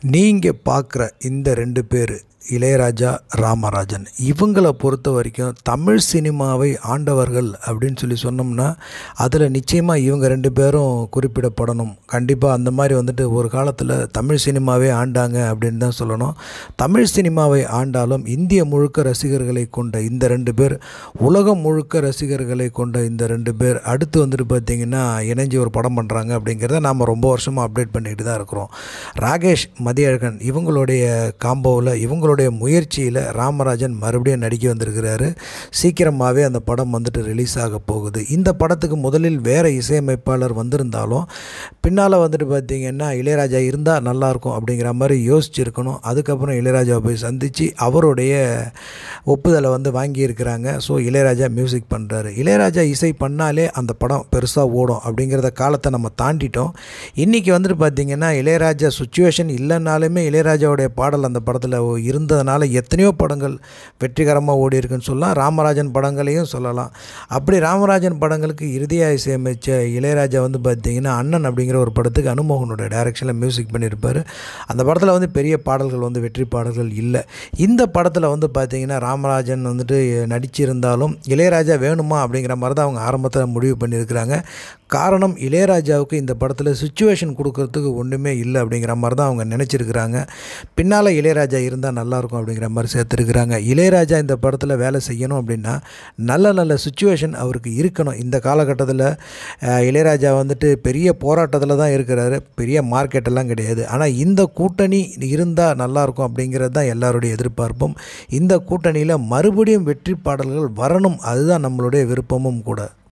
நீங்கள் பார்க்குற இந்த ரெண்டு பேர் இளையராஜா ராமராஜன் இவங்கள பொறுத்த வரைக்கும் தமிழ் சினிமாவை ஆண்டவர்கள் அப்படின்னு சொல்லி சொன்னோம்னா அதில் நிச்சயமாக இவங்க ரெண்டு பேரும் குறிப்பிடப்படணும் கண்டிப்பாக அந்த மாதிரி வந்துட்டு ஒரு காலத்தில் தமிழ் சினிமாவே ஆண்டாங்க அப்படின்னு தான் சொல்லணும் தமிழ் சினிமாவை ஆண்டாலும் இந்திய முழுக்க ரசிகர்களை கொண்ட இந்த ரெண்டு பேர் உலகம் முழுக்க ரசிகர்களை கொண்ட இந்த ரெண்டு பேர் அடுத்து வந்துட்டு பார்த்திங்கன்னா இணைஞ்சு ஒரு படம் பண்ணுறாங்க அப்படிங்கிறத நாம் ரொம்ப வருஷமாக அப்டேட் பண்ணிட்டு தான் இருக்கிறோம் ராகேஷ் மதியழகன் இவங்களுடைய காம்போவில் இவங்களுடைய முயற்சியில் ராமராஜன் மறுபடியும் நடிக்க வந்திருக்கிறாரு சீக்கிரமாகவே அந்த படம் வந்துட்டு ரிலீஸ் ஆக போகுது இந்த படத்துக்கு முதலில் வேறு இசையமைப்பாளர் வந்திருந்தாலும் பின்னால் வந்துட்டு பார்த்திங்கன்னா இளையராஜா இருந்தால் நல்லாயிருக்கும் அப்படிங்கிற மாதிரி யோசிச்சிருக்கணும் அதுக்கப்புறம் இளையராஜாவை போய் சந்தித்து அவருடைய ஒப்புதலை வந்து வாங்கியிருக்கிறாங்க ஸோ இளையராஜா மியூசிக் பண்ணுறாரு இளையராஜா இசை பண்ணாலே அந்த படம் பெருசாக ஓடும் அப்படிங்கிறத காலத்தை நம்ம தாண்டிட்டோம் இன்றைக்கி வந்துட்டு பார்த்திங்கன்னா இளையராஜா சுச்சுவேஷன் இல்லைனாலுமே இளையராஜாவுடைய பாடல் அந்த படத்தில் இருந்ததுனால எத்தனையோ படங்கள் வெற்றிகரமாக ஓடி இருக்குன்னு சொல்லலாம் ராமராஜன் படங்களையும் சொல்லலாம் அப்படி ராமராஜன் படங்களுக்கு இறுதியாக இசையமைச்ச இளையராஜா வந்து பார்த்திங்கன்னா அண்ணன் அப்படிங்கிற ஒரு படத்துக்கு அனுமோகனோட டைரக்ஷனில் மியூசிக் பண்ணியிருப்பார் அந்த படத்தில் வந்து பெரிய பாடல்கள் வந்து வெற்றி பாடல்கள் இல்லை இந்த படத்தில் வந்து பார்த்திங்கன்னா ராமராஜன் வந்துட்டு நடிச்சிருந்தாலும் இளையராஜா வேணுமா அப்படிங்கிற மாதிரி தான் அவங்க ஆரம்பத்தில் முடிவு பண்ணியிருக்கிறாங்க காரணம் இளையராஜாவுக்கு இந்த படத்தில் சுச்சுவேஷன் கொடுக்கறதுக்கு ஒன்றுமே இல்லை அப்படிங்கிற மாதிரி தான் அவங்க நினச்சிருக்கிறாங்க பின்னால் இளையராஜா இருந்தால் நல்லாயிருக்கும் அப்படிங்கிற மாதிரி சேர்த்துருக்குறாங்க இளையராஜா இந்த படத்தில் வேலை செய்யணும் அப்படின்னா நல்ல நல்ல சுச்சுவேஷன் அவருக்கு இருக்கணும் இந்த காலகட்டத்தில் இளையராஜா வந்துட்டு பெரிய போராட்டத்தில் தான் இருக்கிறாரு பெரிய மார்க்கெட்டெல்லாம் கிடையாது ஆனால் இந்த கூட்டணி இருந்தால் நல்லாயிருக்கும் அப்படிங்கிறது தான் எல்லாருடைய எதிர்பார்ப்பும் இந்த கூட்டணியில் மறுபடியும் வெற்றி பாடல்கள் வரணும் அதுதான் நம்மளுடைய விருப்பமும் கூட